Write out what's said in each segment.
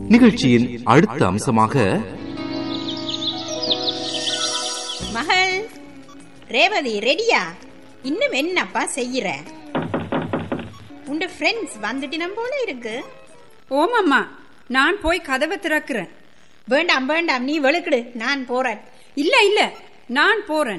நிகழ்ச்சியின் அடுத்த அம்சமாக மகள் ரேவதி ரெடியா இன்னும் என்னப்பா செய்யற உண்ட ஃப்ரெண்ட்ஸ் வந்துட்டினம் போல இருக்கு ஓமம்மா நான் போய் கதவை திறக்கிறேன் வேண்டாம் வேண்டாம் நீ வெளுக்கிடு நான் போறேன் இல்ல இல்ல நான் போறேன்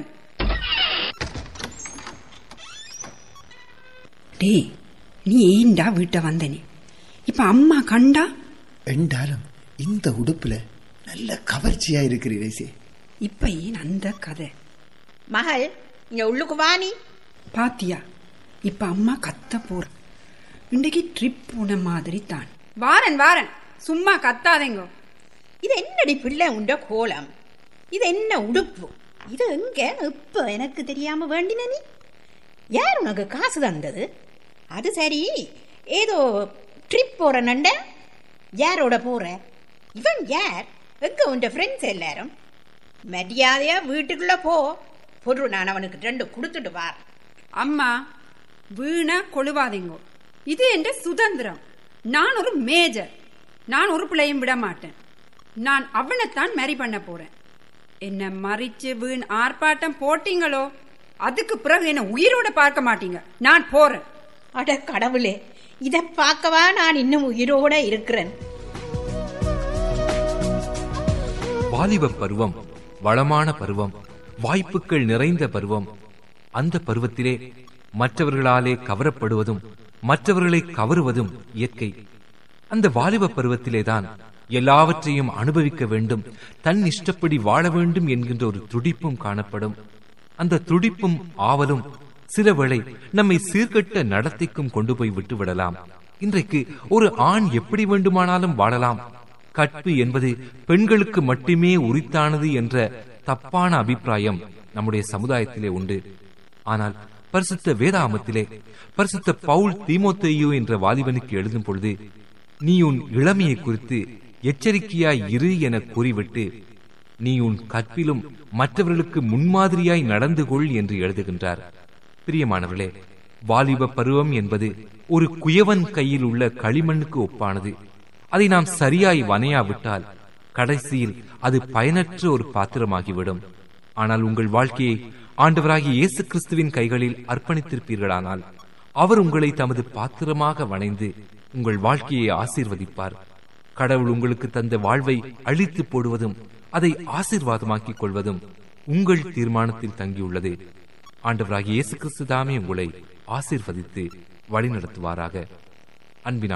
டேய் நீ ஏண்டா வீட்டை வந்தனே இப்ப அம்மா கண்டா என்றாலும் இந்த உடுப்புல நல்ல கவர்ச்சியா இருக்கிறீரே சே இப்ப ஏன் அந்த கதை மகள் இங்க உள்ளுக்கு வா நீ பாத்தியா இப்ப அம்மா கத்த போற இன்னைக்கு ட்ரிப் போன மாதிரி தான் வாரன் வாரன் சும்மா கத்தாதேங்கோ இது என்னடி பிள்ளை உண்ட கோலம் இது என்ன உடுப்பு இது எங்க இப்ப எனக்கு தெரியாம வேண்டின நீ யார் உனக்கு காசு தந்தது அது சரி ஏதோ ட்ரிப் போற நண்ட யாரோட போற இவன் யார் எங்க உண்ட ஃப்ரெண்ட்ஸ் எல்லாரும் மரியாதையா வீட்டுக்குள்ள போ பொருள் நான் அவனுக்கு ரெண்டு கொடுத்துட்டு வார் அம்மா வீணா கொழுவாதீங்கோ இது என்ற சுதந்திரம் நான் ஒரு மேஜர் நான் ஒரு பிள்ளையும் விட மாட்டேன் நான் அவனைத்தான் மேரி பண்ண போறேன் என்ன மறிச்சு வீண் ஆர்ப்பாட்டம் போட்டீங்களோ அதுக்கு பிறகு என்ன உயிரோட பார்க்க மாட்டீங்க நான் போறேன் அட கடவுளே இதை பார்க்கவா நான் இன்னும் உயிரோட இருக்கிறேன் வாலிப பருவம் வளமான பருவம் வாய்ப்புகள் நிறைந்த பருவம் அந்த பருவத்திலே மற்றவர்களாலே கவரப்படுவதும் மற்றவர்களை கவருவதும் இயற்கை அந்த வாலிப பருவத்திலேதான் எல்லாவற்றையும் அனுபவிக்க வேண்டும் தன் இஷ்டப்படி வாழ வேண்டும் என்கின்ற ஒரு துடிப்பும் காணப்படும் அந்த துடிப்பும் ஆவலும் சில வேளை நம்மை சீர்கட்ட நடத்திக்கும் கொண்டு போய் விட்டு விடலாம் இன்றைக்கு ஒரு ஆண் எப்படி வேண்டுமானாலும் வாழலாம் கற்பு என்பது பெண்களுக்கு மட்டுமே உரித்தானது என்ற தப்பான அபிப்பிராயம் நம்முடைய சமுதாயத்திலே உண்டு ஆனால் பரிசுத்த வேதாமத்திலே பரிசுத்த பவுல் தீமோத்தேயு என்ற வாலிபனுக்கு எழுதும் பொழுது நீ உன் இளமையை குறித்து எச்சரிக்கையாய் இரு என கூறிவிட்டு நீ உன் கற்பிலும் மற்றவர்களுக்கு முன்மாதிரியாய் நடந்து கொள் என்று எழுதுகின்றார் பிரியமானவர்களே வாலிப பருவம் என்பது ஒரு குயவன் கையில் உள்ள களிமண்ணுக்கு ஒப்பானது அதை நாம் சரியாய் வனையாவிட்டால் கடைசியில் அது பயனற்ற ஒரு பாத்திரமாகிவிடும் ஆனால் உங்கள் வாழ்க்கையை ஆண்டவராகிய இயேசு கிறிஸ்துவின் கைகளில் அர்ப்பணித்திருப்பீர்களானால் அவர் உங்களை தமது பாத்திரமாக வணைந்து உங்கள் வாழ்க்கையை ஆசீர்வதிப்பார் கடவுள் உங்களுக்கு தந்த வாழ்வை அழித்து போடுவதும் அதை ஆசீர்வாதமாக்கிக் கொள்வதும் உங்கள் தீர்மானத்தில் தங்கியுள்ளது ஆண்டவராகிய இயேசு கிறிஸ்து தாமே உங்களை ஆசீர்வதித்து வழிநடத்துவாராக அன்பின்